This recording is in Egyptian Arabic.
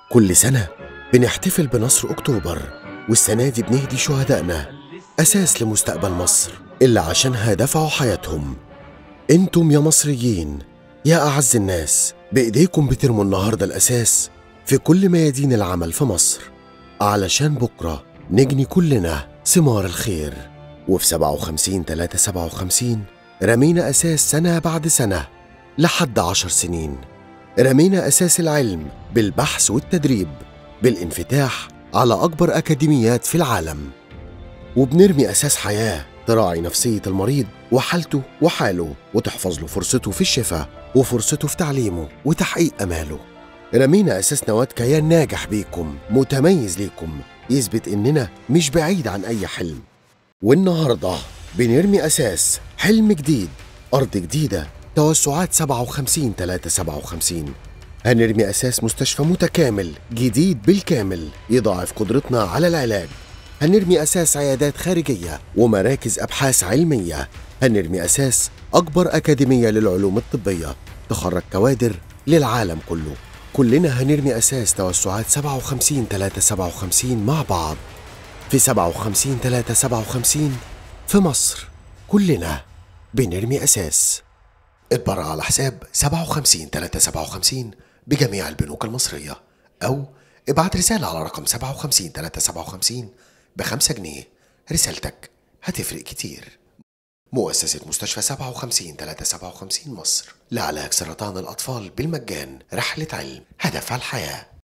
كل سنة بنحتفل بنصر أكتوبر والسنة دي بنهدي شهدائنا أساس لمستقبل مصر اللي عشانها دفعوا حياتهم انتم يا مصريين يا أعز الناس بإيديكم بترموا النهاردة الأساس في كل ميادين العمل في مصر علشان بكرة نجني كلنا ثمار الخير وفي 57 3 57 رمينا أساس سنة بعد سنة لحد عشر سنين رمينا أساس العلم بالبحث والتدريب بالانفتاح على أكبر أكاديميات في العالم وبنرمي أساس حياة تراعي نفسية المريض وحالته وحاله وتحفظ له فرصته في الشفاء وفرصته في تعليمه وتحقيق أماله رمينا أساس نواة كيان ناجح بيكم متميز ليكم يثبت إننا مش بعيد عن أي حلم والنهاردة بنرمي أساس حلم جديد أرض جديدة توسعات 57 3 57 هنرمي أساس مستشفى متكامل جديد بالكامل يضاعف قدرتنا على العلاج هنرمي أساس عيادات خارجية ومراكز أبحاث علمية هنرمي أساس أكبر أكاديمية للعلوم الطبية تخرج كوادر للعالم كله كلنا هنرمي أساس توسعات 57 3 57 مع بعض في 57 3 57 في مصر كلنا بنرمي أساس اتبرع على حساب 57 3 57 بجميع البنوك المصرية أو ابعت رسالة على رقم 57 3 57 بخمسة جنيه رسالتك هتفرق كتير مؤسسة مستشفى 57 3 57 مصر لعلاج سرطان الأطفال بالمجان رحلة علم هدفها الحياة